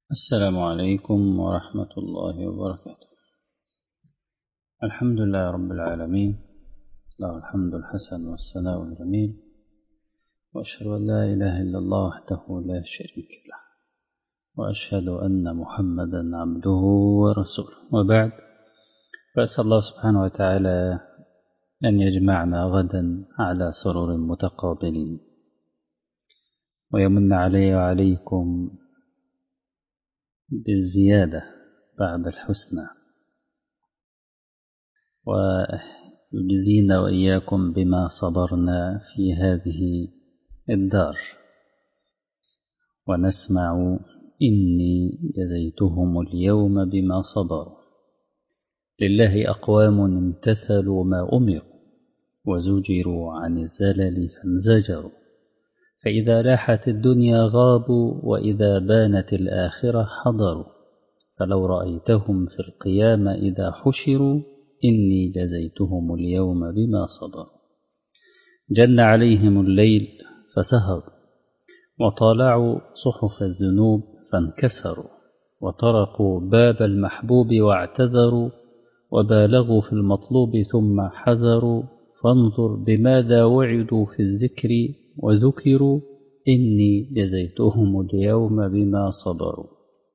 السلام عليكم ورحمة الله وبركاته الحمد لله رب العالمين له الحمد الحسن والثناء الجميل وأشهد أن لا إله إلا الله وحده لا شريك له وأشهد أن محمدا عبده ورسوله وبعد فأسأل الله سبحانه وتعالى أن يجمعنا غدا على سرور متقابلين ويمن علي وعليكم بالزيادة بعد الحسنى ويجزينا وإياكم بما صبرنا في هذه الدار ونسمع إني جزيتهم اليوم بما صبروا لله أقوام امتثلوا ما أمروا وزجروا عن الزلل فانزجروا فإذا لاحت الدنيا غابوا وإذا بانت الآخرة حضروا فلو رأيتهم في القيامة إذا حشروا إني جزيتهم اليوم بما صبروا جن عليهم الليل فسهروا وطالعوا صحف الذنوب فانكسروا وطرقوا باب المحبوب واعتذروا وبالغوا في المطلوب ثم حذروا فانظر بماذا وعدوا في الذكر وذكروا إني جزيتهم اليوم بما صبروا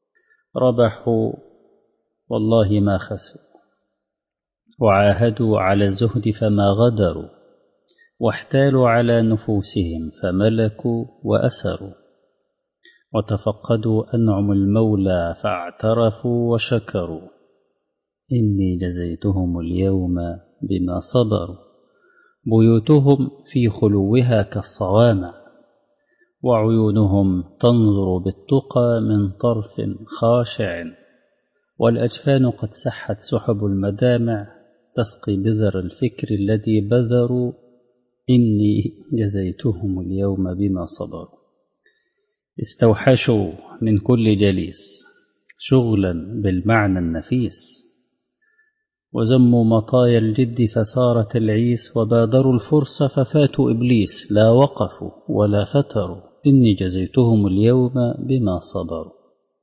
ربحوا والله ما خسروا وعاهدوا على الزهد فما غدروا واحتالوا على نفوسهم فملكوا وأسروا وتفقدوا أنعم المولى فاعترفوا وشكروا إني جزيتهم اليوم بما صبروا بيوتهم في خلوها كالصوامع وعيونهم تنظر بالتقى من طرف خاشع والأجفان قد سحت سحب المدامع تسقي بذر الفكر الذي بذروا إني جزيتهم اليوم بما صبروا استوحشوا من كل جليس شغلا بالمعنى النفيس وزموا مطايا الجد فصارت العيس وبادروا الفرصة ففاتوا إبليس لا وقفوا ولا فتروا إني جزيتهم اليوم بما صبروا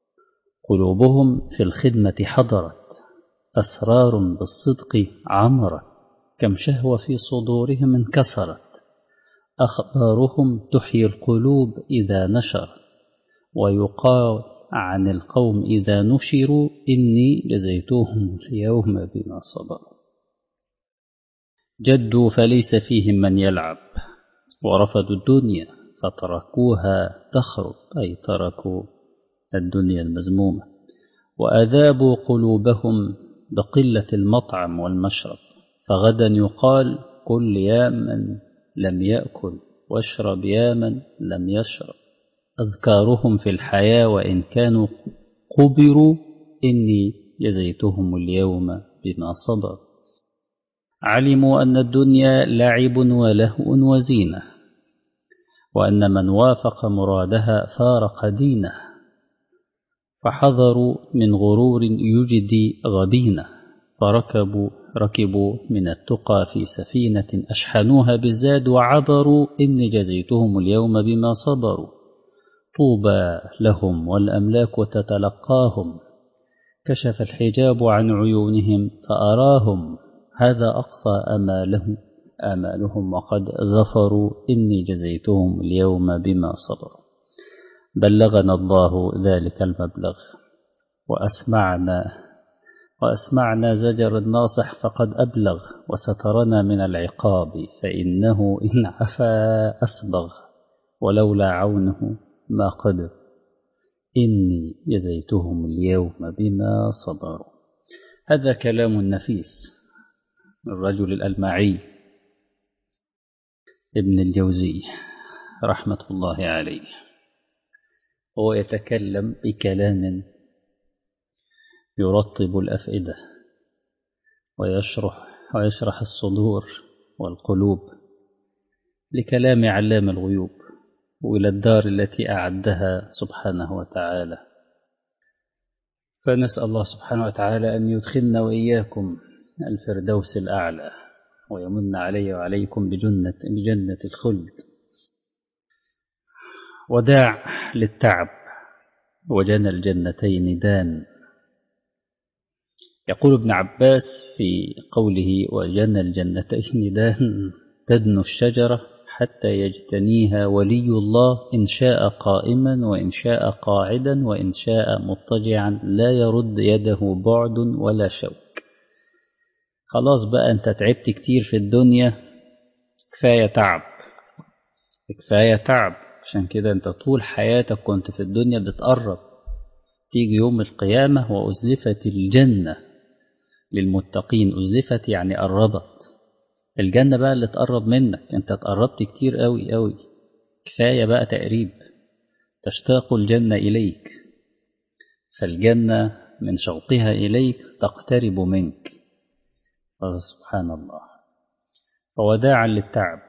قلوبهم في الخدمة حضرت أسرار بالصدق عمرت كم شهوة في صدورهم انكسرت أخبارهم تحيي القلوب إذا نشرت ويقال عن القوم إذا نشروا إني جزيتهم اليوم بما صبروا جدوا فليس فيهم من يلعب ورفضوا الدنيا فتركوها تخرب أي تركوا الدنيا المزمومة وأذابوا قلوبهم بقلة المطعم والمشرب فغدا يقال كل يا من لم يأكل واشرب يا من لم يشرب أذكارهم في الحياة وإن كانوا قبروا إني جزيتهم اليوم بما صبر علموا أن الدنيا لعب ولهو وزينة وأن من وافق مرادها فارق دينه فحذروا من غرور يجدي غبينه فركبوا ركبوا من التقى في سفينة أشحنوها بالزاد وعبروا إني جزيتهم اليوم بما صبروا طوبى لهم والأملاك تتلقاهم كشف الحجاب عن عيونهم فأراهم هذا أقصى أمالهم آمالهم وقد ظفروا إني جزيتهم اليوم بما صبروا بلغنا الله ذلك المبلغ وأسمعنا وأسمعنا زجر الناصح فقد أبلغ وسترنا من العقاب فإنه إن عفا أسبغ ولولا عونه ما قدر إني جزيتهم اليوم بما صبروا هذا كلام نفيس الرجل الألمعي ابن الجوزي رحمة الله عليه هو يتكلم بكلام يرطب الأفئدة ويشرح ويشرح الصدور والقلوب لكلام علام الغيوب وإلى الدار التي أعدها سبحانه وتعالى فنسأل الله سبحانه وتعالى أن يدخلنا وإياكم الفردوس الأعلى ويمن علي وعليكم بجنة, بجنة الخلد وداع للتعب وجنى الجنتين دان يقول ابن عباس في قوله وجنى الجنتين دان تدنو الشجرة حتى يجتنيها ولي الله إن شاء قائما وإن شاء قاعدا وإن شاء مضطجعا لا يرد يده بعد ولا شوك خلاص بقى أنت تعبت كتير في الدنيا كفاية تعب كفاية تعب عشان كده أنت طول حياتك كنت في الدنيا بتقرب تيجي يوم القيامة وأزلفت الجنة للمتقين أزلفت يعني قربت الجنة بقى اللي تقرب منك انت تقربت كتير قوي قوي كفاية بقى تقريب تشتاق الجنة إليك فالجنة من شوقها إليك تقترب منك سبحان الله فوداعا للتعب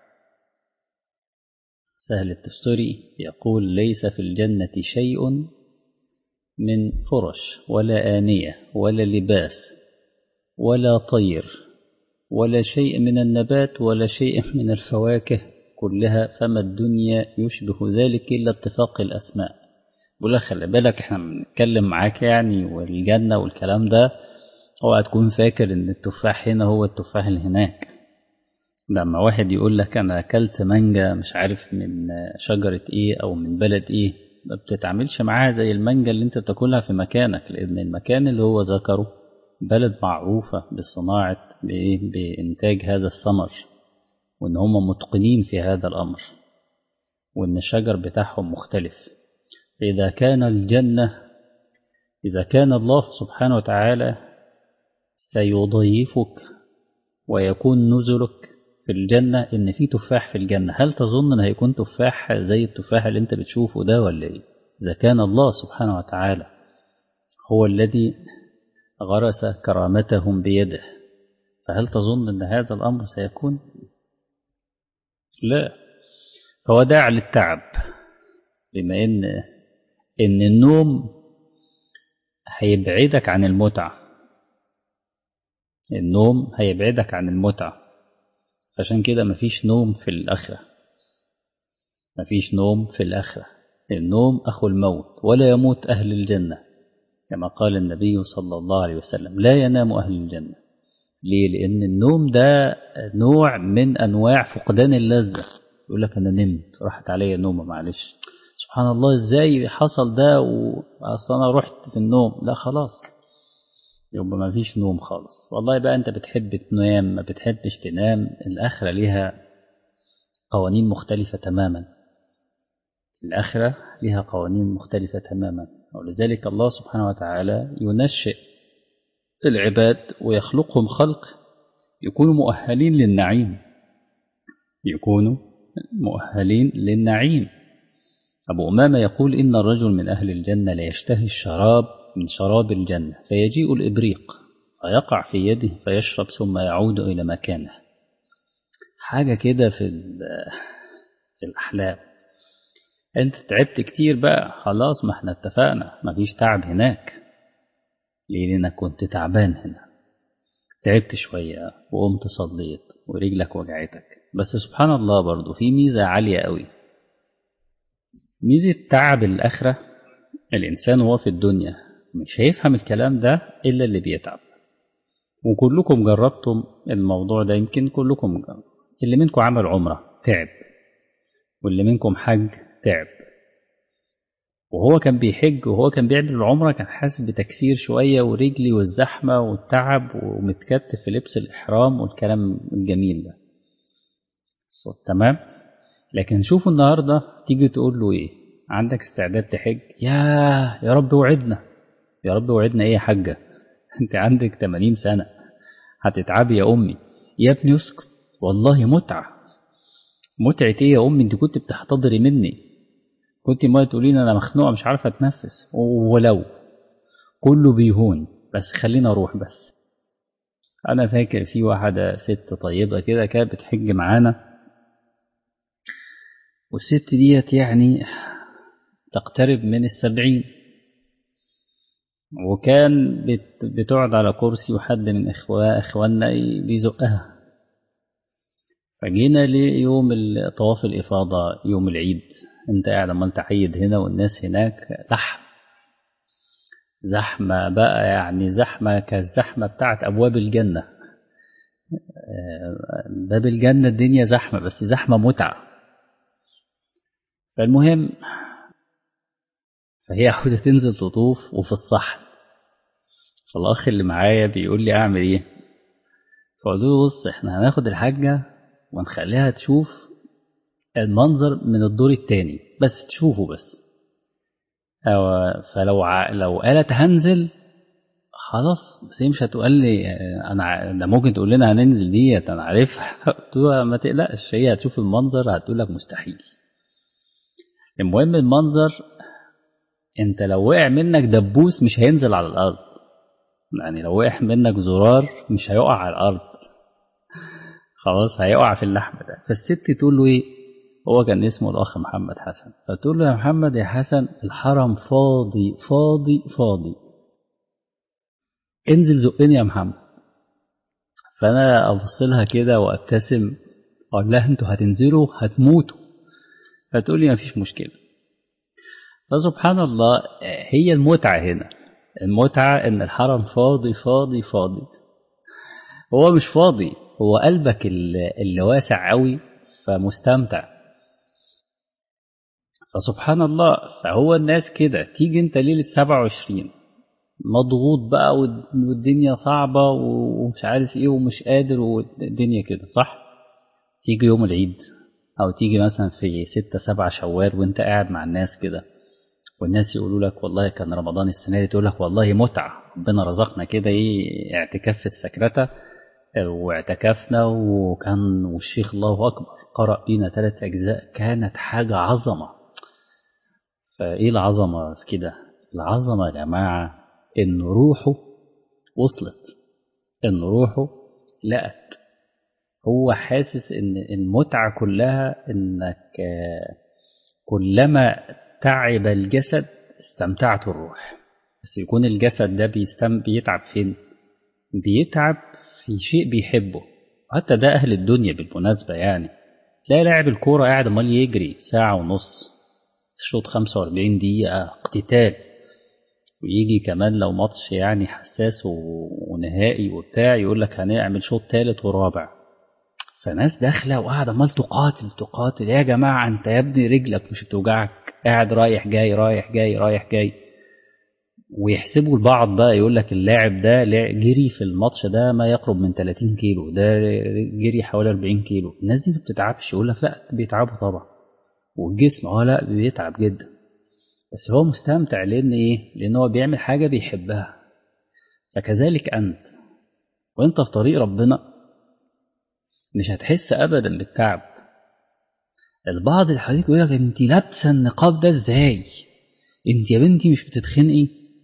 سهل التستري يقول ليس في الجنة شيء من فرش ولا آنية ولا لباس ولا طير ولا شيء من النبات ولا شيء من الفواكه كلها فما الدنيا يشبه ذلك إلا اتفاق الأسماء بقول خلي بالك احنا بنتكلم معاك يعني والجنة والكلام ده اوعى تكون فاكر ان التفاح هنا هو التفاح اللي هناك لما واحد يقول لك انا اكلت مانجا مش عارف من شجرة ايه او من بلد ايه ما بتتعاملش معاها زي المانجا اللي انت بتاكلها في مكانك لان المكان اللي هو ذكره بلد معروفة بصناعة بإيه؟ بإنتاج هذا الثمر وإن هم متقنين في هذا الأمر وإن الشجر بتاعهم مختلف فإذا كان الجنة إذا كان الله سبحانه وتعالى سيضيفك ويكون نزلك في الجنة إن في تفاح في الجنة هل تظن إن هيكون تفاح زي التفاح اللي أنت بتشوفه ده ولا إيه؟ إذا كان الله سبحانه وتعالى هو الذي غرس كرامتهم بيده فهل تظن أن هذا الأمر سيكون؟ لا فهو داع للتعب بما إن إن النوم هيبعدك عن المتعة النوم هيبعدك عن المتعة عشان كده مفيش نوم في الآخرة مفيش نوم في الآخرة النوم أخو الموت ولا يموت أهل الجنة كما قال النبي صلى الله عليه وسلم لا ينام أهل الجنة ليه؟ لأن النوم ده نوع من أنواع فقدان اللذة يقول لك أنا نمت راحت عليا نومة معلش سبحان الله إزاي حصل ده وأصلا أنا رحت في النوم لا خلاص يبقى ما فيش نوم خالص والله بقى أنت بتحب تنام ما بتحبش تنام الآخرة ليها قوانين مختلفة تماما الآخرة لها قوانين مختلفة تماما ولذلك الله سبحانه وتعالى ينشئ العباد ويخلقهم خلق يكونوا مؤهلين للنعيم يكونوا مؤهلين للنعيم أبو أمامة يقول إن الرجل من أهل الجنة ليشتهي الشراب من شراب الجنة فيجيء الإبريق فيقع في يده فيشرب ثم يعود إلى مكانه حاجة كده في, في الأحلام أنت تعبت كتير بقى خلاص ما احنا اتفقنا مفيش تعب هناك ليه لأنك كنت تعبان هنا تعبت شوية وقمت صليت ورجلك وجعتك بس سبحان الله برضو في ميزة عالية قوي ميزة تعب الآخرة الإنسان وهو في الدنيا مش هيفهم الكلام ده إلا اللي بيتعب وكلكم جربتم الموضوع ده يمكن كلكم جرب. اللي منكم عمل عمرة تعب واللي منكم حج تعب وهو كان بيحج وهو كان بيعمل العمرة كان حاسس بتكسير شوية ورجلي والزحمة والتعب ومتكتف في لبس الإحرام والكلام الجميل ده تمام لكن شوفوا النهاردة تيجي تقول له إيه عندك استعداد تحج يا يا رب وعدنا يا رب وعدنا إيه يا حاجة أنت عندك 80 سنة هتتعبي يا أمي يا ابني اسكت والله متعة متعة إيه يا أمي أنت كنت بتحتضري مني كنت ما تقولين انا مخنوقه مش عارفه اتنفس ولو كله بيهون بس خلينا اروح بس انا فاكر في واحده ست طيبه كده كانت بتحج معانا والست ديت يعني تقترب من السبعين وكان بت بتقعد على كرسي وحد من إخوة إخواننا بيزقها فجينا ليوم طواف الإفاضة يوم العيد انت قاعد اما انت عيد هنا والناس هناك لحم زحمة بقى يعني زحمة كالزحمة بتاعت أبواب الجنة باب الجنة الدنيا زحمة بس زحمة متعة فالمهم فهي عاوزة تنزل تطوف وفي الصحن فالأخ اللي معايا بيقول لي أعمل إيه فقلت له بص إحنا هناخد الحاجة ونخليها تشوف المنظر من الدور التاني بس تشوفه بس أو فلو ع... لو قالت هنزل خلاص بس هي مش هتقول لي انا ده ممكن تقول لنا هننزل ديت انا عارفها قلت لها ما تقلقش هي هتشوف المنظر هتقول لك مستحيل المهم المنظر انت لو وقع منك دبوس مش هينزل على الارض يعني لو وقع منك زرار مش هيقع على الارض خلاص هيقع في اللحم ده فالست تقول له ايه هو كان اسمه الاخ محمد حسن فتقول له يا محمد يا حسن الحرم فاضي فاضي فاضي انزل زقني يا محمد فانا ابص لها كده وابتسم اقول لها انتوا هتنزلوا هتموتوا فتقول لي مفيش مشكله فسبحان الله هي المتعه هنا المتعه ان الحرم فاضي فاضي فاضي هو مش فاضي هو قلبك اللي واسع قوي فمستمتع فسبحان الله فهو الناس كده تيجي انت ليله 27 مضغوط بقى والدنيا صعبة ومش عارف ايه ومش قادر والدنيا كده صح تيجي يوم العيد او تيجي مثلا في ستة سبعة شوال وانت قاعد مع الناس كده والناس يقولوا لك والله كان رمضان السنة دي تقول لك والله متعة ربنا رزقنا كده ايه اعتكاف في السكرتة واعتكفنا وكان والشيخ الله أكبر قرأ بينا ثلاث أجزاء كانت حاجة عظمة فإيه العظمة في كده العظمة يا جماعة إن روحه وصلت إن روحه لقت هو حاسس إن المتعة كلها إنك كلما تعب الجسد استمتعت الروح بس يكون الجسد ده بيستم بيتعب فين بيتعب في شيء بيحبه وحتى ده أهل الدنيا بالمناسبة يعني تلاقي لاعب الكورة قاعد امال يجري ساعة ونص الشوط 45 دقيقة اقتتال ويجي كمان لو ماتش يعني حساس ونهائي وبتاع يقول لك هنعمل شوط ثالث ورابع فناس داخله وقاعده عمال تقاتل تقاتل يا جماعه انت يا ابني رجلك مش بتوجعك قاعد رايح جاي رايح جاي رايح جاي ويحسبوا البعض بقى يقول لك اللاعب ده جري في الماتش ده ما يقرب من 30 كيلو ده جري حوالي 40 كيلو الناس دي ما بتتعبش يقول لك لا بيتعبوا طبعا والجسم اه لا بيتعب جدا بس هو مستمتع لان ايه لان هو بيعمل حاجه بيحبها فكذلك انت وانت في طريق ربنا مش هتحس ابدا بالتعب البعض اللي حواليك يقول لك انت لابسه النقاب ده ازاي انت يا بنتي مش بتتخنقي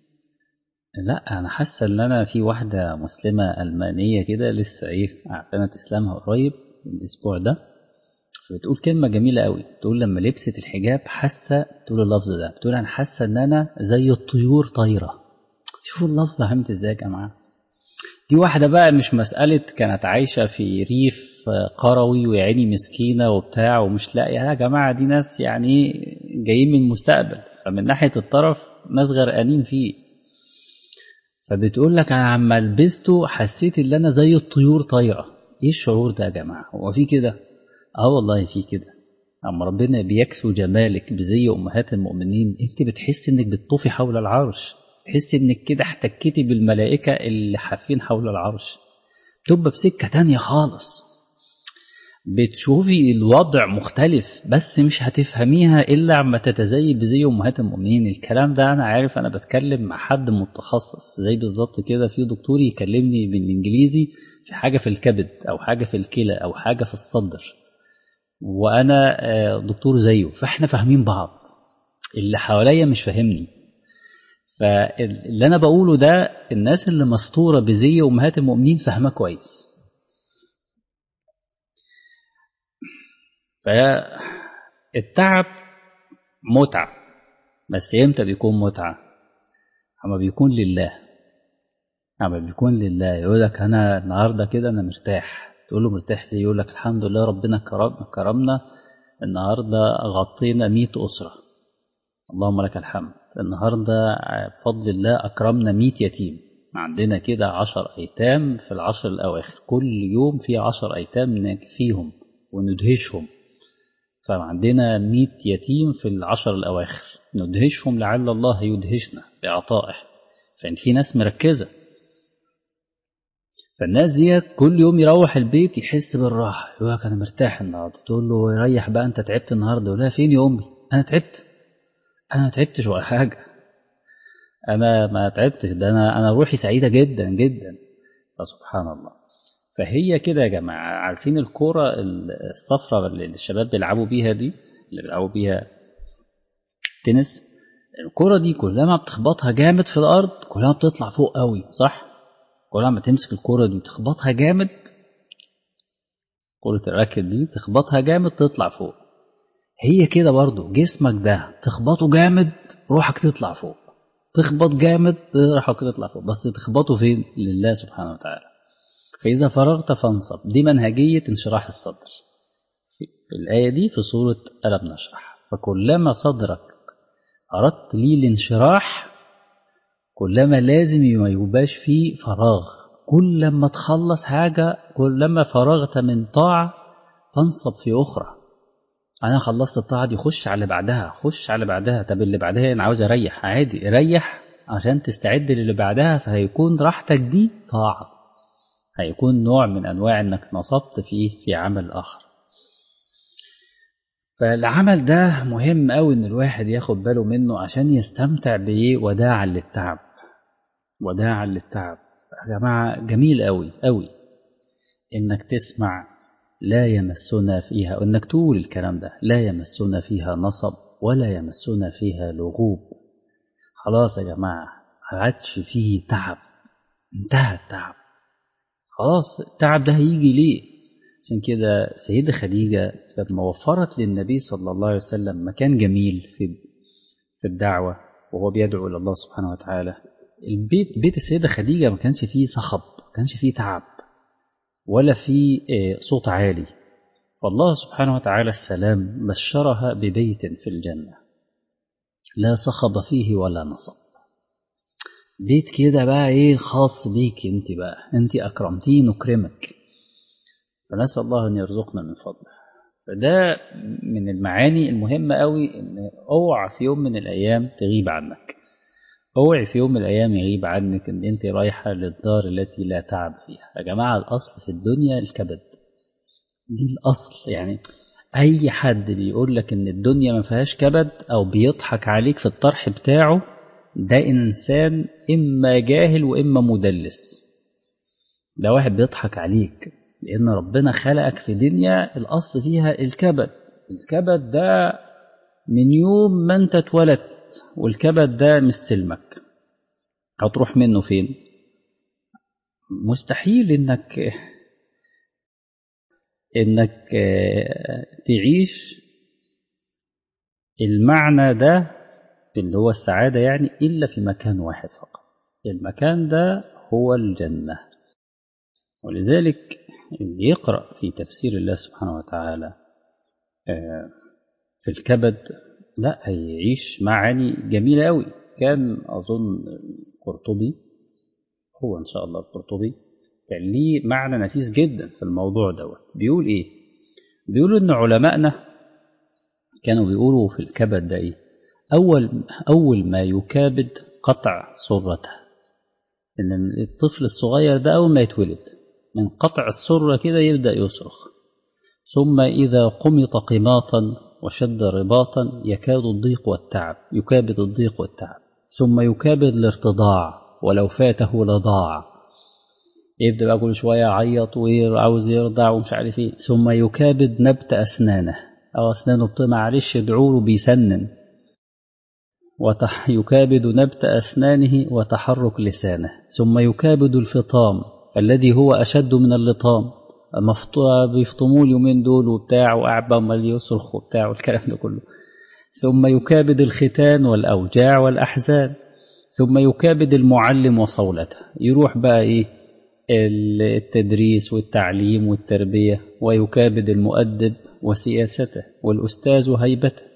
لا انا حاسه ان انا في واحده مسلمه المانيه كده لسه ايه اعلنت اسلامها قريب الاسبوع ده بتقول كلمة جميلة قوي تقول لما لبست الحجاب حاسة تقول اللفظ ده بتقول أنا حاسة إن أنا زي الطيور طايرة شوفوا اللفظ عملت إزاي يا جماعة دي واحدة بقى مش مسألة كانت عايشة في ريف قروي ويعني مسكينة وبتاع ومش لاقية يا جماعة دي ناس يعني جايين من المستقبل فمن ناحية الطرف ناس غرقانين فيه فبتقول لك أنا عما لبسته حسيت إن أنا زي الطيور طايرة إيه الشعور ده يا جماعة هو في كده اه والله في كده اما ربنا بيكسو جمالك بزي امهات المؤمنين انت بتحس انك بتطوفي حول العرش تحس انك كده احتكيتي بالملائكه اللي حافين حول العرش تبقى في سكه تانية خالص بتشوفي الوضع مختلف بس مش هتفهميها الا عما تتزي بزي امهات المؤمنين الكلام ده انا عارف انا بتكلم مع حد متخصص زي بالظبط كده في دكتور يكلمني بالانجليزي في حاجه في الكبد او حاجه في الكلى او حاجه في الصدر وانا دكتور زيه فاحنا فاهمين بعض اللي حواليا مش فاهمني فاللي انا بقوله ده الناس اللي مستوره بزي امهات المؤمنين فاهماه كويس فالتعب متعه بس امتى بيكون متعه اما بيكون لله اما بيكون لله يقول لك انا النهارده كده انا مرتاح تقول له مرتاح ليه يقول لك الحمد لله ربنا كرم كرمنا النهارده غطينا 100 أسرة اللهم لك الحمد النهاردة بفضل الله أكرمنا 100 يتيم عندنا كده عشر أيتام في العشر الأواخر كل يوم في عشر أيتام نكفيهم وندهشهم فعندنا 100 يتيم في العشر الأواخر ندهشهم لعل الله يدهشنا بعطائه فإن في ناس مركزة فالناس ديت كل يوم يروح البيت يحس بالراحة يقول لك أنا مرتاح النهاردة تقول له ريح بقى أنت تعبت النهاردة يقول لها فين يا أمي أنا تعبت أنا ما تعبتش ولا حاجة أنا ما تعبتش ده أنا أنا روحي سعيدة جدا جدا فسبحان الله فهي كده يا جماعة عارفين الكورة الصفرة اللي الشباب بيلعبوا بيها دي اللي بيلعبوا بيها تنس الكرة دي كلما بتخبطها جامد في الأرض كلما بتطلع فوق قوي صح؟ كل ما تمسك الكرة دي وتخبطها جامد كرة الراكت دي تخبطها جامد تطلع فوق هي كده برضو جسمك ده تخبطه جامد روحك تطلع فوق تخبط جامد روحك تطلع فوق بس تخبطه فين لله سبحانه وتعالى فإذا فرغت فانصب دي منهجية انشراح الصدر في الآية دي في سورة ألم نشرح فكلما صدرك أردت ليه الانشراح كلما لازم ما يبقاش فيه فراغ كل لما تخلص حاجة كلما فرغت من طاعة فانصب في أخرى أنا خلصت الطاعة دي خش على اللي بعدها خش على اللي بعدها طب اللي بعدها أنا عاوز أريح عادي ريح عشان تستعد للي بعدها فهيكون راحتك دي طاعة هيكون نوع من أنواع إنك نصبت فيه في عمل آخر فالعمل ده مهم أوي إن الواحد ياخد باله منه عشان يستمتع بإيه وداعا للتعب وداعا للتعب يا جماعة جميل أوي أوي إنك تسمع لا يمسنا فيها وإنك تقول الكلام ده لا يمسنا فيها نصب ولا يمسنا فيها لغوب خلاص يا جماعة عادش فيه تعب انتهى التعب خلاص التعب ده هيجي ليه عشان كده سيدة خديجة لما وفرت للنبي صلى الله عليه وسلم مكان جميل في في الدعوة وهو بيدعو إلى الله سبحانه وتعالى البيت بيت السيدة خديجة ما كانش فيه صخب ما كانش فيه تعب ولا فيه صوت عالي والله سبحانه وتعالى السلام بشرها ببيت في الجنة لا صخب فيه ولا نصب بيت كده بقى ايه خاص بيك انت بقى انت اكرمتيه نكرمك فنسأل الله أن يرزقنا من فضله فده من المعاني المهمة قوي إن أوعى في يوم من الأيام تغيب عنك أوعي في يوم من الأيام يغيب عنك إن أنت رايحة للدار التي لا تعب فيها يا جماعة الأصل في الدنيا الكبد دي الأصل يعني أي حد بيقول لك إن الدنيا ما فيهاش كبد أو بيضحك عليك في الطرح بتاعه ده إنسان إما جاهل وإما مدلس ده واحد بيضحك عليك لأن ربنا خلقك في دنيا الأصل فيها الكبد الكبد ده من يوم ما أنت اتولدت والكبد ده مستلمك هتروح منه فين مستحيل إنك إنك تعيش المعنى ده اللي هو السعادة يعني إلا في مكان واحد فقط المكان ده هو الجنة ولذلك اللي يقرأ في تفسير الله سبحانه وتعالى في الكبد لا هيعيش معاني جميلة أوي كان أظن القرطبي هو إن شاء الله القرطبي كان ليه معنى نفيس جدا في الموضوع دوت بيقول إيه بيقول إن علمائنا كانوا بيقولوا في الكبد ده إيه أول أول ما يكابد قطع سرته إن الطفل الصغير ده أول ما يتولد من قطع السرة كده يبدأ يصرخ ثم إذا قمط قماطا وشد رباطا يكاد الضيق والتعب يكابد الضيق والتعب ثم يكابد الارتضاع ولو فاته لضاع يبدأ بقى كل شوية يعيط وعاوز يرضع ومش عارف ايه ثم يكابد نبت أسنانه أو أسنانه معلش ادعوا له بيسنن وتح يكابد نبت أسنانه وتحرك لسانه ثم يكابد الفطام الذي هو أشد من اللطام بيفطموه اليومين دول وبتاع وقاعد عمال يصرخ وبتاع والكلام ده كله ثم يكابد الختان والأوجاع والأحزان ثم يكابد المعلم وصولته يروح بقى إيه التدريس والتعليم والتربية ويكابد المؤدب وسياسته والأستاذ هيبته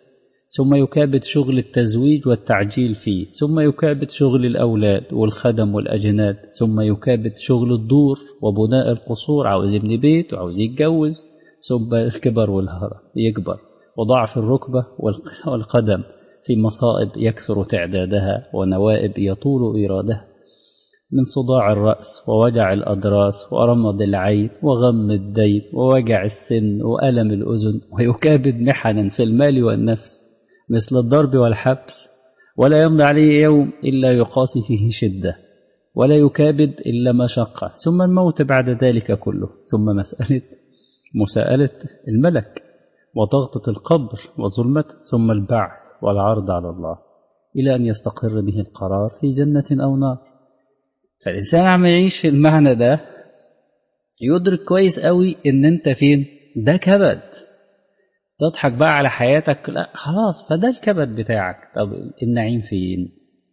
ثم يكابد شغل التزويج والتعجيل فيه ثم يكابد شغل الأولاد والخدم والأجناد ثم يكابد شغل الدور وبناء القصور عاوز يبني بيت وعاوز يتجوز ثم الكبر والهرم يكبر وضعف الركبة والقدم في مصائب يكثر تعدادها ونوائب يطول إيرادها من صداع الرأس ووجع الأضراس ورمض العين وغم الدين ووجع السن وألم الأذن ويكابد محنا في المال والنفس مثل الضرب والحبس ولا يمضي عليه يوم إلا يقاسي فيه شدة ولا يكابد إلا مشقة ثم الموت بعد ذلك كله ثم مسألة مساءلة الملك وضغطة القبر وظلمته ثم البعث والعرض على الله إلى أن يستقر به القرار في جنة أو نار فالإنسان عم يعيش في المعنى ده يدرك كويس قوي إن أنت فين ده كبد تضحك بقى على حياتك لا خلاص فده الكبد بتاعك طب النعيم فين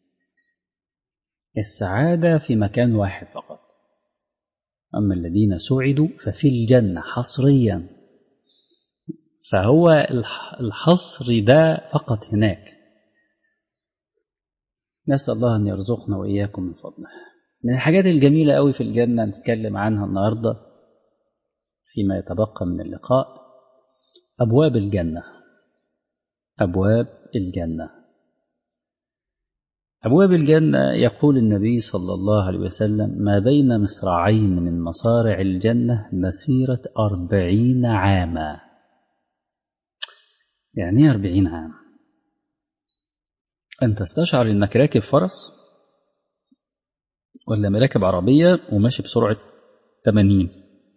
السعادة في مكان واحد فقط أما الذين سعدوا ففي الجنة حصريا فهو الحصر ده فقط هناك نسأل الله أن يرزقنا وإياكم من فضله من الحاجات الجميلة قوي في الجنة نتكلم عنها النهاردة فيما يتبقى من اللقاء أبواب الجنة أبواب الجنة أبواب الجنة يقول النبي صلى الله عليه وسلم ما بين مصراعين من مصارع الجنة مسيرة أربعين عاما يعني ايه أربعين عام أنت تستشعر إنك راكب فرس ولا راكب عربية وماشي بسرعة 80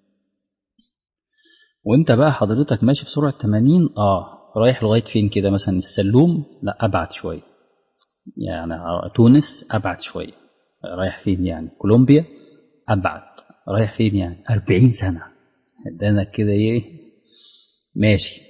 وانت بقى حضرتك ماشي بسرعة 80 اه رايح لغاية فين كده مثلا السلوم لا أبعد شوية يعني تونس أبعد شوية رايح فين يعني كولومبيا أبعد رايح فين يعني 40 سنة ده كده ايه ماشي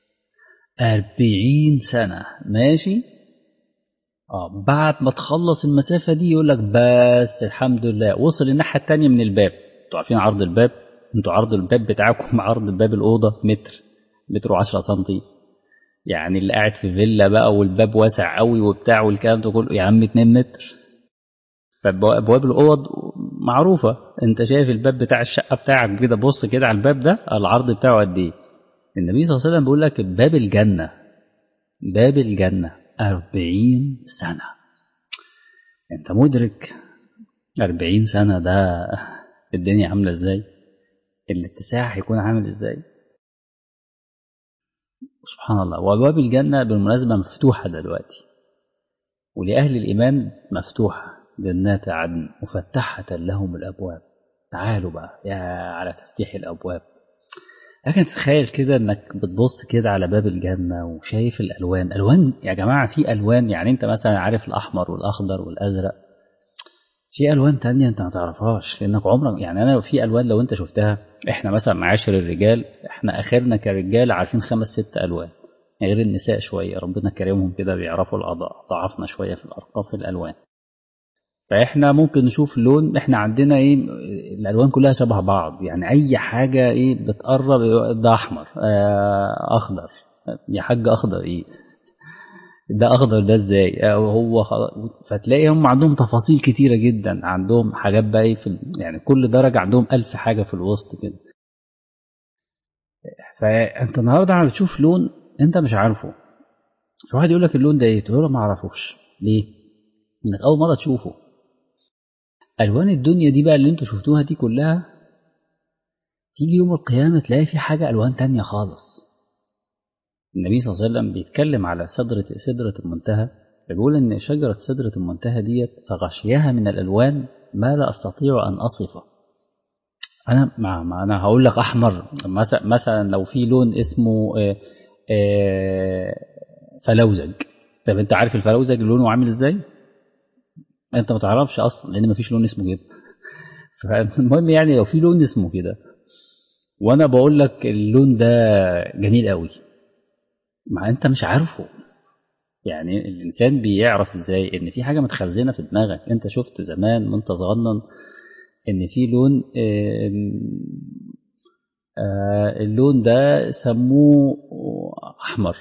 أربعين سنة ماشي اه بعد ما تخلص المسافة دي يقول لك بس الحمد لله وصل الناحية التانية من الباب انتوا عارفين عرض الباب انتوا عرض الباب بتاعكم عرض باب الأوضة متر متر وعشرة سنتي يعني اللي قاعد في فيلا بقى والباب واسع قوي وبتاع والكلام ده كله يا عم 2 متر فابواب الاوض معروفه انت شايف الباب بتاع الشقه بتاعك كده بص كده على الباب ده العرض بتاعه قد ايه النبي صلى الله عليه وسلم بيقول لك باب الجنة باب الجنة أربعين سنة أنت مدرك أربعين سنة ده الدنيا عاملة إزاي الاتساع هيكون عامل إزاي سبحان الله وأبواب الجنة بالمناسبة مفتوحة دلوقتي ولأهل الإيمان مفتوحة جنات عدن مفتحة لهم الأبواب تعالوا بقى يا على تفتيح الأبواب لكن تخيل كده انك بتبص كده على باب الجنة وشايف الالوان الوان يا جماعة في الوان يعني انت مثلا عارف الاحمر والاخضر والازرق في الوان تانية انت ما تعرفهاش لانك عمرك يعني انا في الوان لو انت شفتها احنا مثلا معاشر الرجال احنا اخرنا كرجال عارفين خمس ست الوان غير النساء شوية ربنا كرمهم كده بيعرفوا ضعفنا شوية في الارقام في الالوان فاحنا ممكن نشوف لون احنا عندنا ايه الالوان كلها شبه بعض يعني اي حاجه ايه بتقرب ده احمر آه اخضر يا حاج اخضر ايه ده اخضر ده ازاي هو فتلاقي هم عندهم تفاصيل كتيره جدا عندهم حاجات بقى ايه في يعني كل درجه عندهم ألف حاجه في الوسط كده فانت النهارده عم بتشوف لون انت مش عارفه فواحد يقول لك اللون ده ايه تقول له ما اعرفوش ليه انك اول مره تشوفه الوان الدنيا دي بقى اللي انتوا شفتوها دي كلها تيجي يوم القيامه تلاقي في حاجه الوان تانية خالص النبي صلى الله عليه وسلم بيتكلم على سدرة سدرة المنتهى بيقول ان شجرة سدرة المنتهى ديت فغشيها من الالوان ما لا استطيع ان اصفه انا ما, ما انا هقول لك احمر مثلا مثلا لو في لون اسمه آآ آآ فلوزج طب انت عارف الفلوزج لونه عامل ازاي انت ما تعرفش اصلا لان ما فيش لون اسمه كده فالمهم يعني لو في لون اسمه كده وانا بقول لك اللون ده جميل قوي ما انت مش عارفه يعني الانسان بيعرف ازاي ان في حاجه متخزنه في دماغك انت شفت زمان وانت صغنن ان في لون اللون ده سموه احمر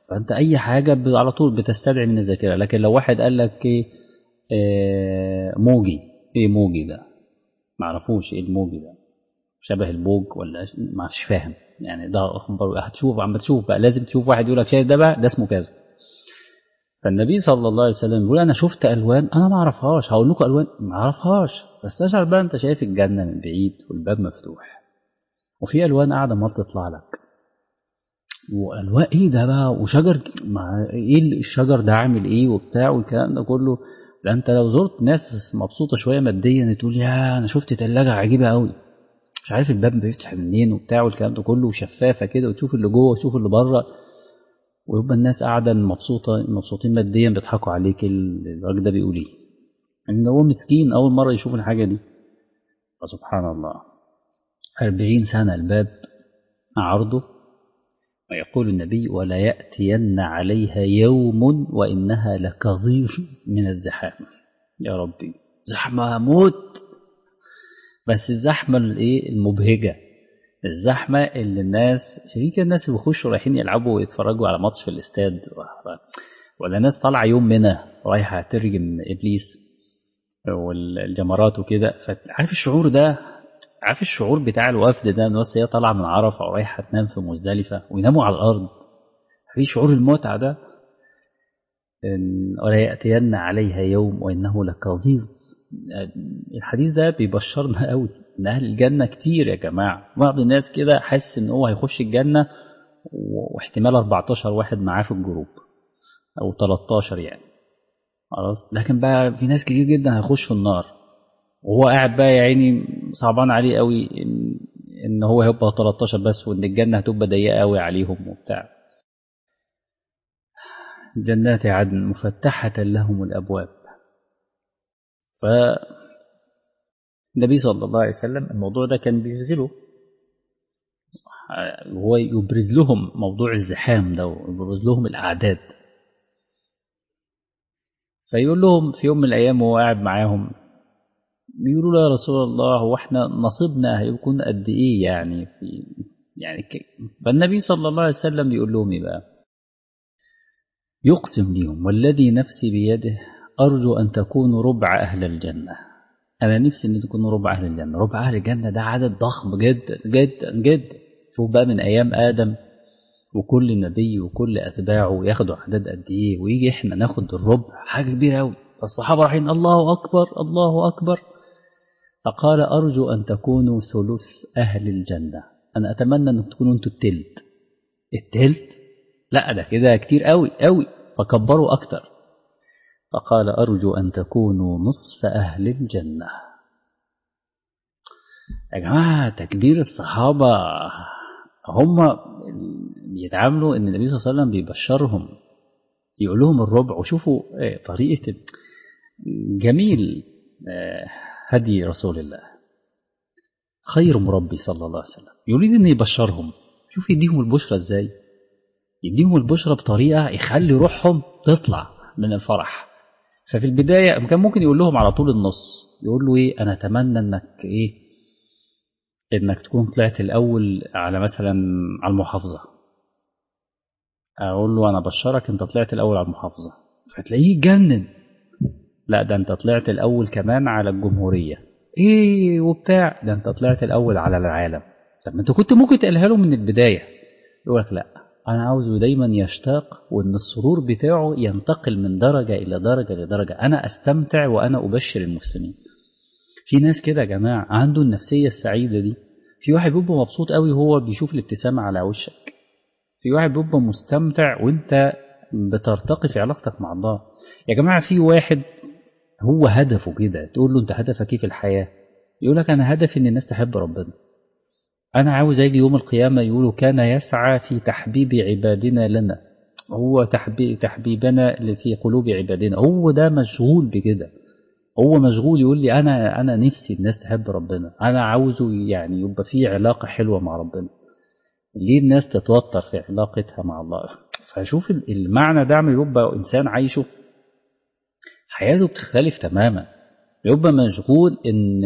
فانت اي حاجه ب- على طول بتستدعي من الذاكره لكن لو واحد قال لك ايه آه، موجي ايه موجي ده معرفوش ايه الموجي ده شبه البوج ولا ش- ما مش فاهم يعني ده اخبار هتشوف عم بتشوف بقى لازم تشوف واحد يقول لك شايف ده بقى ده اسمه كذا فالنبي صلى الله عليه وسلم بيقول انا شفت الوان انا ما اعرفهاش هقول لكم الوان ما اعرفهاش بس اشعر بقى انت شايف الجنه من بعيد والباب مفتوح وفي الوان قاعده ما تطلع لك والوان ايه ده بقى وشجر مع ايه الشجر ده عامل ايه وبتاع والكلام ده كله ده انت لو زرت ناس مبسوطه شويه ماديا تقول يا انا شفت ثلاجه عجيبه قوي مش عارف الباب بيفتح منين وبتاع والكلام ده كله وشفافه كده وتشوف اللي جوه وتشوف اللي بره ويبقى الناس قاعده مبسوطه مبسوطين ماديا بيضحكوا عليك ال- الراجل ده بيقول ايه ان هو مسكين اول مره يشوف الحاجه دي فسبحان الله أربعين سنة الباب عرضه ويقول النبي ولا يأتين عليها يوم وإنها لكظيظ من الزحام يا ربي زحمة موت بس الزحمة الايه المبهجة الزحمة اللي الناس شايفين كده الناس اللي بيخشوا رايحين يلعبوا ويتفرجوا على ماتش في الاستاد ولا ناس طالعة يوم منى رايحة ترجم إبليس والجمرات وكده فعارف الشعور ده عارف الشعور بتاع الوفد ده الناس هي طالعة من عرفة ورايحة تنام في مزدلفة ويناموا على الأرض في شعور المتعة ده إن ولا يأتين عليها يوم وإنه لكظيظ الحديث ده بيبشرنا قوي ان اهل الجنه كتير يا جماعه بعض الناس كده حاسس ان هو هيخش الجنه واحتمال 14 واحد معاه في الجروب او 13 يعني خلاص لكن بقى في ناس كتير جدا هيخشوا النار وهو قاعد بقى يا عيني صعبان عليه قوي ان, إن هو هيبقى 13 بس وان الجنه هتبقى ضيقه قوي عليهم وبتاع جنات عدن مفتحه لهم الابواب فالنبي صلى الله عليه وسلم الموضوع ده كان بيشغله هو يبرز لهم موضوع الزحام ده ويبرز لهم الأعداد فيقول لهم في يوم من الأيام وهو قاعد معاهم بيقولوا له يا رسول الله هو احنا نصيبنا هيكون قد ايه يعني في يعني ك... فالنبي صلى الله عليه وسلم بيقول لهم ايه بقى يقسم لهم والذي نفسي بيده أرجو أن تكونوا ربع أهل الجنة أنا نفسي أن تكونوا ربع أهل الجنة ربع أهل الجنة ده عدد ضخم جدا جدا جدا شوف بقى من أيام آدم وكل نبي وكل أتباعه ياخدوا أعداد قد إيه ويجي إحنا ناخد الربع حاجة كبيرة أوي فالصحابة رايحين الله أكبر الله أكبر فقال أرجو أن تكونوا ثلث أهل الجنة أنا أتمنى أن تكونوا أنتوا التلت التلت لا ده كده كتير أوي أوي فكبروا أكتر فقال أرجو أن تكونوا نصف أهل الجنة يا جماعة تكبير الصحابة هم بيتعاملوا إن النبي صلى الله عليه وسلم بيبشرهم يقول لهم الربع وشوفوا طريقة جميل هدي رسول الله خير مربي صلى الله عليه وسلم يريد أن يبشرهم شوف يديهم البشرة إزاي يديهم البشرة بطريقة يخلي روحهم تطلع من الفرح ففي البداية كان ممكن يقول لهم على طول النص يقول له ايه انا اتمنى انك ايه انك تكون طلعت الاول على مثلا على المحافظة اقول له انا بشرك انت طلعت الاول على المحافظة فتلاقيه يتجنن لا ده انت طلعت الاول كمان على الجمهورية ايه وبتاع ده انت طلعت الاول على العالم طب ما انت كنت ممكن تقولها له من البداية يقول لك لا أنا عاوزه دايما يشتاق وإن السرور بتاعه ينتقل من درجة إلى درجة لدرجة أنا أستمتع وأنا أبشر المسلمين في ناس كده يا جماعة عنده النفسية السعيدة دي في واحد بيبقى مبسوط قوي وهو بيشوف الابتسامة على وشك في واحد بيبقى مستمتع وانت بترتقي في علاقتك مع الله يا جماعة في واحد هو هدفه كده تقول له انت هدفك ايه في الحياة يقول لك انا هدفي ان الناس تحب ربنا أنا عاوز أجي يوم القيامة يقولوا كان يسعى في تحبيب عبادنا لنا هو تحبيب تحبيبنا في قلوب عبادنا هو ده مشغول بكده هو مشغول يقول لي أنا أنا نفسي الناس تحب ربنا أنا عاوزه يعني يبقى في علاقة حلوة مع ربنا ليه الناس تتوتر في علاقتها مع الله فشوف المعنى ده يبقى إنسان عايشه حياته بتختلف تماما يبقى مشغول إن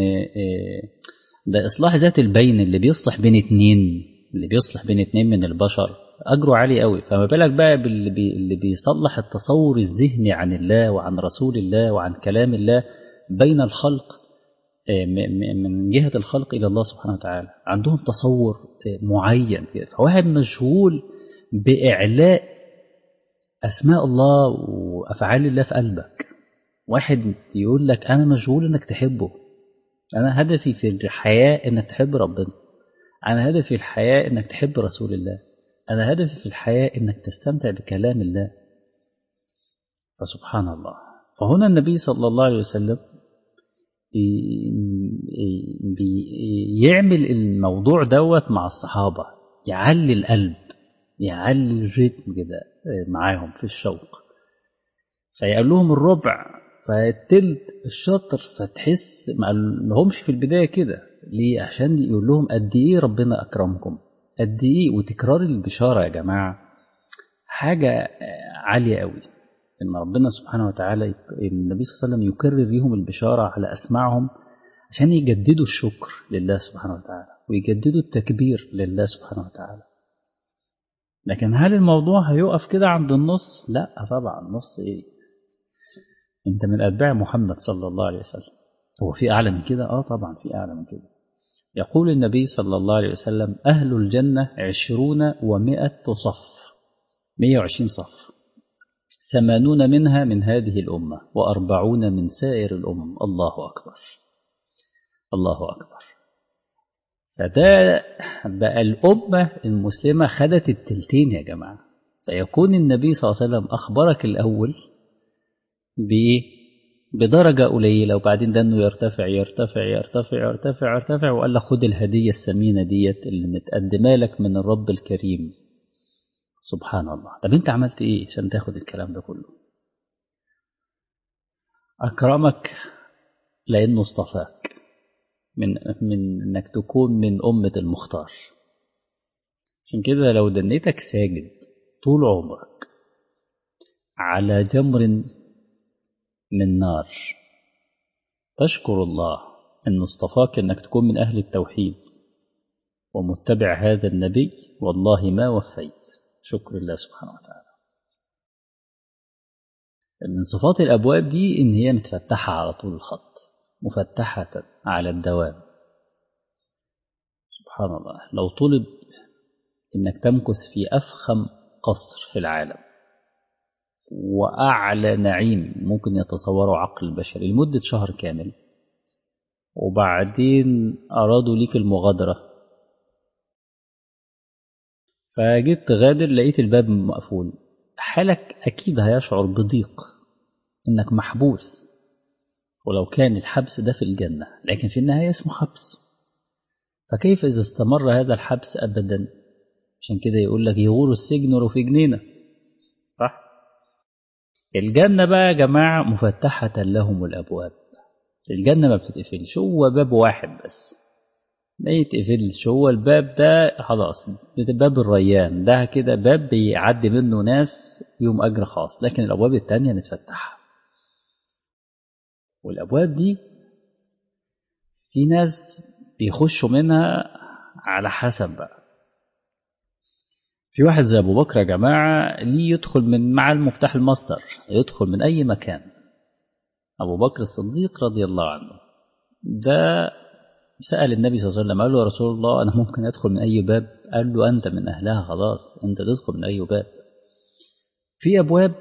ده إصلاح ذات البين اللي بيصلح بين اتنين اللي بيصلح بين اتنين من البشر أجره عالي قوي فما بالك بقى باللي بي اللي بيصلح التصور الذهني عن الله وعن رسول الله وعن كلام الله بين الخلق من جهة الخلق إلى الله سبحانه وتعالى عندهم تصور معين فواحد مشغول بإعلاء أسماء الله وأفعال الله في قلبك واحد يقول لك أنا مشغول إنك تحبه أنا هدفي في الحياة إنك تحب ربنا أنا هدفي في الحياة إنك تحب رسول الله أنا هدفي في الحياة إنك تستمتع بكلام الله فسبحان الله فهنا النبي صلى الله عليه وسلم بيعمل الموضوع دوت مع الصحابة يعلي القلب يعلي الريتم كده معاهم في الشوق فيقول لهم الربع فالتلت الشطر فتحس ما لهمش في البداية كده ليه عشان يقول لهم قد ايه ربنا اكرمكم قد ايه وتكرار البشارة يا جماعة حاجة عالية قوي ان ربنا سبحانه وتعالى النبي صلى الله عليه وسلم يكرر ليهم البشارة على اسماعهم عشان يجددوا الشكر لله سبحانه وتعالى ويجددوا التكبير لله سبحانه وتعالى لكن هل الموضوع هيقف كده عند النص لا طبعا نص ايه انت من اتباع محمد صلى الله عليه وسلم هو في اعلى من كده اه طبعا في اعلى من كده يقول النبي صلى الله عليه وسلم أهل الجنة عشرون ومائة صف مية وعشرين صف ثمانون منها من هذه الأمة وأربعون من سائر الأمم الله أكبر الله أكبر فده بقى الأمة المسلمة خدت التلتين يا جماعة فيكون النبي صلى الله عليه وسلم أخبرك الأول بإيه بدرجة قليلة وبعدين ده انه يرتفع يرتفع يرتفع يرتفع يرتفع وقال لك خد الهدية الثمينة ديت اللي متقدمة لك من الرب الكريم سبحان الله طب انت عملت ايه عشان تاخد الكلام ده كله أكرمك لأنه اصطفاك من من انك تكون من أمة المختار عشان كده لو دنيتك ساجد طول عمرك على جمر من نار تشكر الله أنه اصطفاك أنك تكون من أهل التوحيد ومتبع هذا النبي والله ما وفيت شكر الله سبحانه وتعالى من صفات الأبواب دي إن هي متفتحة على طول الخط مفتحة على الدوام سبحان الله لو طلب إنك تمكث في أفخم قصر في العالم وأعلى نعيم ممكن يتصوره عقل البشري لمدة شهر كامل وبعدين أرادوا ليك المغادرة فجيت تغادر لقيت الباب مقفول حالك أكيد هيشعر بضيق إنك محبوس ولو كان الحبس ده في الجنة لكن في النهاية اسمه حبس فكيف إذا استمر هذا الحبس أبدا عشان كده يقول لك يغور السجن ولو في جنينه صح الجنة بقى يا جماعة مفتحة لهم الأبواب الجنة ما بتتقفلش هو باب واحد بس ما يتقفلش هو الباب ده خلاص باب الريان ده كده باب بيعدي منه ناس يوم أجر خاص لكن الأبواب التانية متفتحة والأبواب دي في ناس بيخشوا منها على حسب بقى في واحد زي أبو بكر يا جماعة ليه يدخل من مع المفتاح الماستر يدخل من أي مكان أبو بكر الصديق رضي الله عنه ده سأل النبي صلى الله عليه وسلم قال له يا رسول الله أنا ممكن أدخل من أي باب قال له أنت من أهلها خلاص أنت تدخل من أي باب في أبواب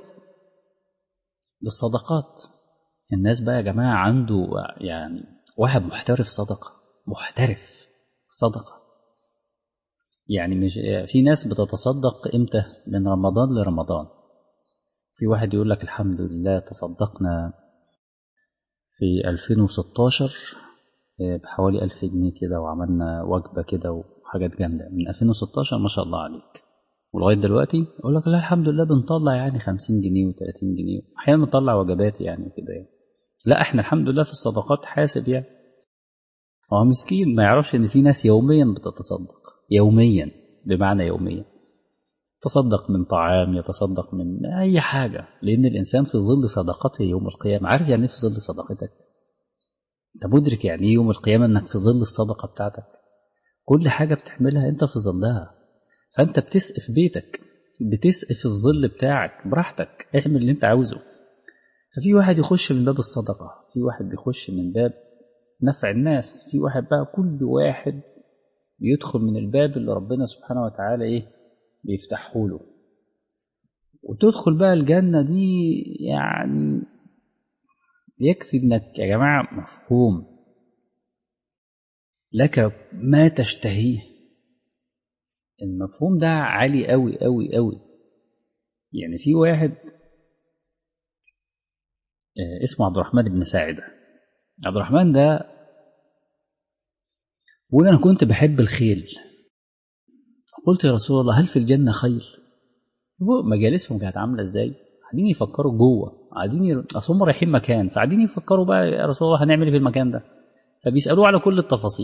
للصدقات الناس بقى يا جماعة عنده يعني واحد محترف صدقة محترف صدقة يعني مش في ناس بتتصدق امتى من رمضان لرمضان في واحد يقول لك الحمد لله تصدقنا في 2016 بحوالي 1000 جنيه كده وعملنا وجبة كده وحاجات جامدة من 2016 ما شاء الله عليك ولغاية دلوقتي يقول لك لا الحمد لله بنطلع يعني 50 جنيه و30 جنيه أحيانا بنطلع وجبات يعني كده يعني. لا احنا الحمد لله في الصدقات حاسب يعني هو مسكين ما يعرفش ان في ناس يوميا بتتصدق يوميا بمعنى يوميا تصدق من طعام يتصدق من أي حاجة لأن الإنسان في ظل صدقته يوم القيامة عارف يعني في ظل صدقتك أنت مدرك يعني إيه يوم القيامة إنك في ظل الصدقة بتاعتك كل حاجة بتحملها أنت في ظلها فانت بتسقف بيتك بتسقف الظل بتاعك براحتك اعمل اللي انت عاوزه ففي واحد يخش من باب الصدقة في واحد بيخش من باب نفع الناس في واحد بقى كل واحد بيدخل من الباب اللي ربنا سبحانه وتعالى ايه بيفتحه له وتدخل بقى الجنة دي يعني يكفي انك يا جماعة مفهوم لك ما تشتهيه المفهوم ده عالي قوي قوي قوي يعني في واحد اسمه عبد الرحمن بن ساعدة عبد الرحمن ده بيقول أنا كنت بحب الخيل قلت يا رسول الله هل في الجنة خيل مجالسهم كانت عاملة ازاي قاعدين يفكروا جوه قاعدين ي... اصل هم رايحين مكان فقاعدين يفكروا بقى يا رسول الله هنعمل ايه في المكان ده فبيسالوه على كل التفاصيل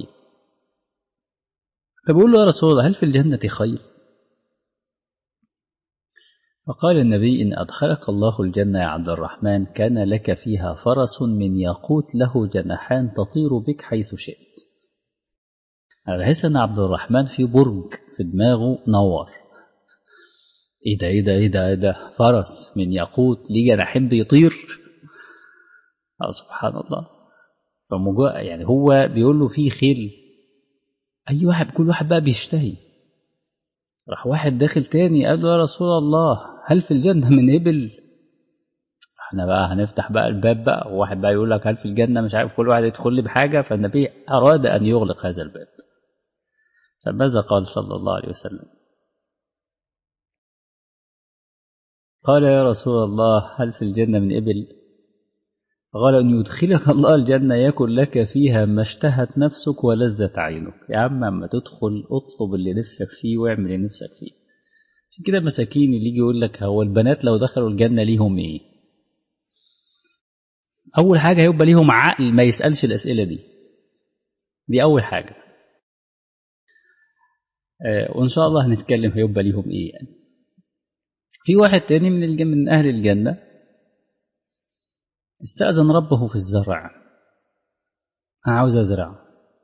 فبيقول له يا رسول الله هل في الجنة خير فقال النبي إن أدخلك الله الجنة يا عبد الرحمن كان لك فيها فرس من ياقوت له جناحان تطير بك حيث شئت أنا بحس أن عبد الرحمن في برج في دماغه نور إيه ده إيه ده إيه ده إيه ده فرس من ياقوت ليه جناحين بيطير آه سبحان الله فمجا يعني هو بيقول له في خيل أي واحد كل واحد بقى بيشتهي راح واحد داخل تاني قال له يا رسول الله هل في الجنة من إبل احنا بقى هنفتح بقى الباب بقى وواحد بقى يقول لك هل في الجنة مش عارف كل واحد يدخل لي بحاجة فالنبي أراد أن يغلق هذا الباب فماذا قال صلى الله عليه وسلم قال يا رسول الله هل في الجنة من إبل قال أن يدخلك الله الجنة يكن لك فيها ما اشتهت نفسك ولذت عينك يا عم أما تدخل اطلب اللي نفسك فيه واعمل اللي نفسك فيه عشان كده مساكين اللي يجي يقول لك هو البنات لو دخلوا الجنة ليهم إيه أول حاجة هيبقى ليهم عقل ما يسألش الأسئلة دي دي أول حاجة آه وإن شاء الله هنتكلم هيبقى ليهم إيه يعني في واحد تاني من الجن من أهل الجنة استأذن ربه في الزرع أنا عاوز أزرع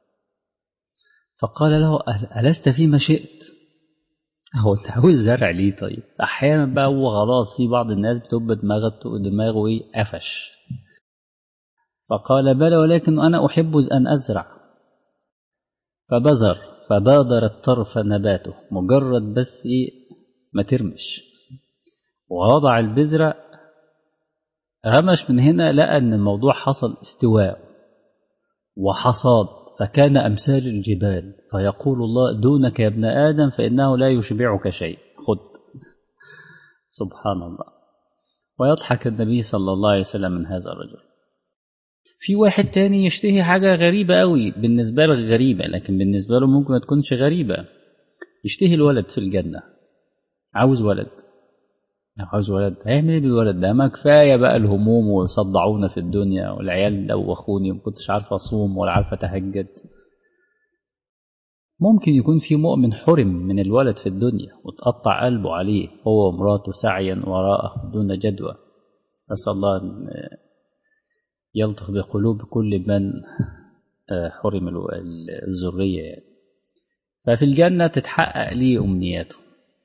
فقال له ألست فيما شئت هو أنت عاوز زرع ليه طيب أحيانا بقى هو خلاص في بعض الناس بتبقى دماغه دماغه إيه قفش فقال بلى ولكن أنا أحب أن أزرع فبذر فبادر الطرف نباته مجرد بس إيه ما ترمش ووضع البذرة غمش من هنا لقى أن الموضوع حصل استواء وحصاد فكان أمثال الجبال فيقول الله دونك يا ابن آدم فإنه لا يشبعك شيء خذ سبحان الله ويضحك النبي صلى الله عليه وسلم من هذا الرجل في واحد تاني يشتهي حاجة غريبة قوي بالنسبة لك غريبة لكن بالنسبة له ممكن ما تكونش غريبة يشتهي الولد في الجنة عاوز ولد عاوز ولد هيعمل ايه بالولد ده ما كفايه بقى الهموم ويصدعونا في الدنيا والعيال دوخوني وما كنتش عارفه اصوم ولا عارفه اتهجد ممكن يكون في مؤمن حرم من الولد في الدنيا وتقطع قلبه عليه هو ومراته سعيا وراءه دون جدوى نسأل الله أن يلطف بقلوب كل من حرم الذرية يعني ففي الجنة تتحقق ليه أمنياته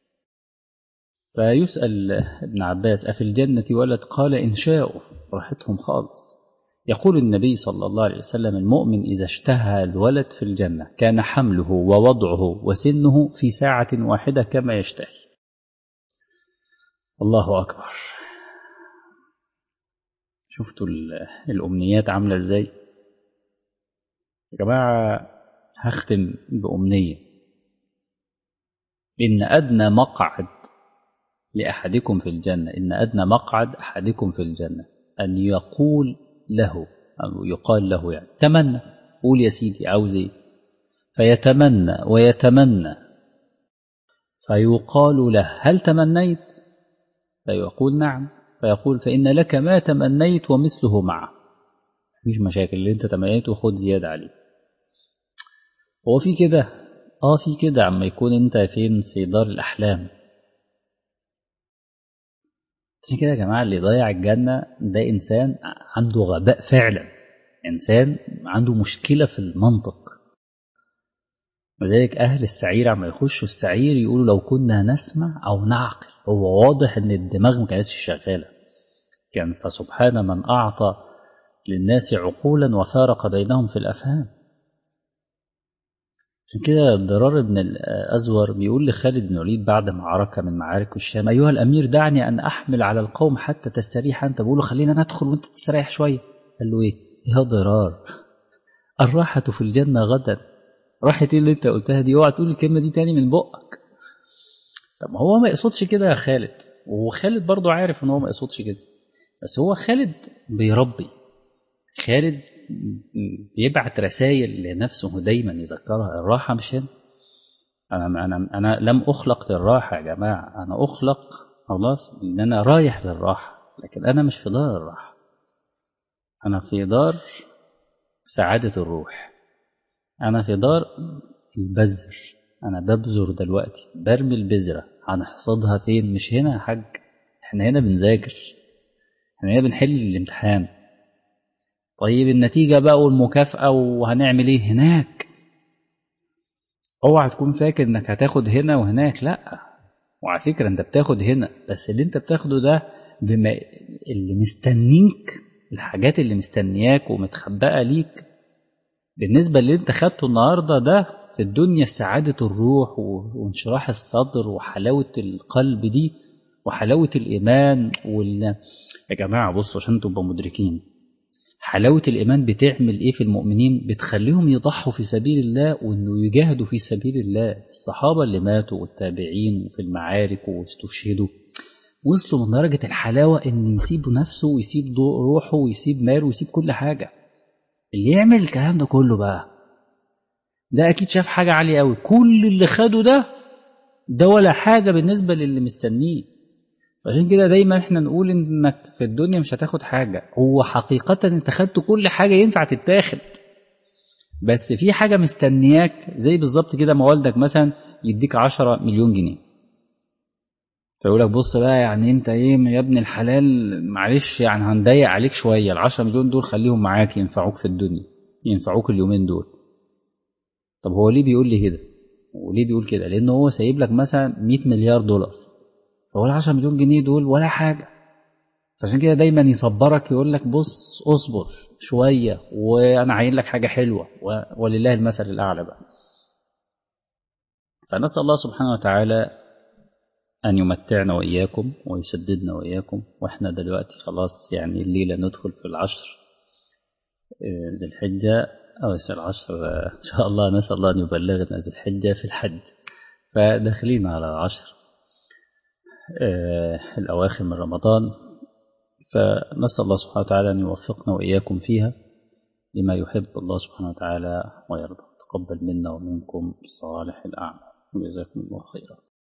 فيسأل ابن عباس أفي الجنة ولد قال إن شاءوا راحتهم خالص يقول النبي صلى الله عليه وسلم المؤمن إذا اشتهى الولد في الجنة كان حمله ووضعه وسنه في ساعة واحدة كما يشتهي الله أكبر شفتوا الأمنيات عاملة إزاي يا جماعة هختم بأمنية إن أدنى مقعد لأحدكم في الجنة إن أدنى مقعد أحدكم في الجنة أن يقول له أو يقال له يعني تمنى قول يا سيدي عاوز إيه فيتمنى ويتمنى فيقال له هل تمنيت فيقول نعم فيقول فإن لك ما تمنيت ومثله معه مفيش مشاكل اللي انت تمنيته خد زيادة عليه هو في كده اه في كده عما يكون انت فين في دار الأحلام عشان كده يا جماعة اللي ضيع الجنة ده إنسان عنده غباء فعلا إنسان عنده مشكلة في المنطق ولذلك أهل السعير عما يخشوا السعير يقولوا لو كنا نسمع أو نعقل هو واضح إن الدماغ ما كانتش شغالة كان فسبحان من أعطى للناس عقولا وفارق بينهم في الأفهام عشان كده ضرار بن الأزور بيقول لخالد بن الوليد بعد معركة من معارك الشام أيها الأمير دعني أن أحمل على القوم حتى تستريح أنت بقول له خلينا ندخل وأنت تستريح شوية قال له إيه يا ضرار الراحة في الجنة غدا راحة إيه اللي أنت قلتها دي اوعى تقول الكلمة دي تاني من بقك طب ما هو ما يقصدش كده يا خالد وهو خالد برضه عارف إن هو ما يقصدش كده بس هو خالد بيربي خالد بيبعت رسائل لنفسه دايما يذكرها الراحة مش هنا أنا أنا أنا لم أخلق للراحة يا جماعة أنا أخلق خلاص إن أنا رايح للراحة لكن أنا مش في دار الراحة أنا في دار سعادة الروح أنا في دار البذر أنا ببذر دلوقتي برمي البذرة هنحصدها فين مش هنا يا حاج احنا هنا بنذاكر احنا هنا بنحل الامتحان طيب النتيجة بقى والمكافأة وهنعمل ايه هناك اوعى تكون فاكر انك هتاخد هنا وهناك لا وعلى فكرة انت بتاخد هنا بس اللي انت بتاخده ده بما اللي مستنيك الحاجات اللي مستنياك ومتخبأة ليك بالنسبة اللي انت خدته النهاردة ده في الدنيا سعادة الروح وانشراح الصدر وحلاوة القلب دي وحلاوة الإيمان وال... يا جماعة بصوا عشان تبقوا مدركين حلاوة الإيمان بتعمل إيه في المؤمنين بتخليهم يضحوا في سبيل الله وإنه يجاهدوا في سبيل الله الصحابة اللي ماتوا والتابعين وفي المعارك واستشهدوا وصلوا من درجة الحلاوة إن يسيب نفسه ويسيب روحه ويسيب ماله ويسيب كل حاجة اللي يعمل الكلام ده كله بقى ده أكيد شاف حاجة عالية أوي كل اللي خده ده ده ولا حاجة بالنسبة للي مستنيه عشان كده دايما احنا نقول انك في الدنيا مش هتاخد حاجة هو حقيقة انت خدت كل حاجة ينفع تتاخد بس في حاجة مستنياك زي بالظبط كده ما والدك مثلا يديك عشرة مليون جنيه فيقول لك بص بقى يعني انت ايه يا ابن الحلال معلش يعني هنضيق عليك شوية العشرة مليون دول خليهم معاك ينفعوك في الدنيا ينفعوك اليومين دول طب هو ليه بيقول لي كده وليه بيقول كده لانه هو سايب لك مثلا 100 مليار دولار فهو ال 10 مليون جنيه دول ولا حاجة فعشان كده دايما يصبرك يقول لك بص اصبر شوية وأنا عاين لك حاجة حلوة ولله المثل الأعلى بقى فنسأل الله سبحانه وتعالى أن يمتعنا وإياكم ويسددنا وإياكم وإحنا دلوقتي خلاص يعني الليلة ندخل في العشر ذي الحجة أو العشر إن شاء الله نسأل الله أن يبلغنا ذي الحجة في الحج فداخلين على العشر الأواخر من رمضان فنسأل الله سبحانه وتعالى أن يوفقنا وإياكم فيها لما يحب الله سبحانه وتعالى ويرضى تقبل منا ومنكم صالح الأعمال وجزاكم الله خيرا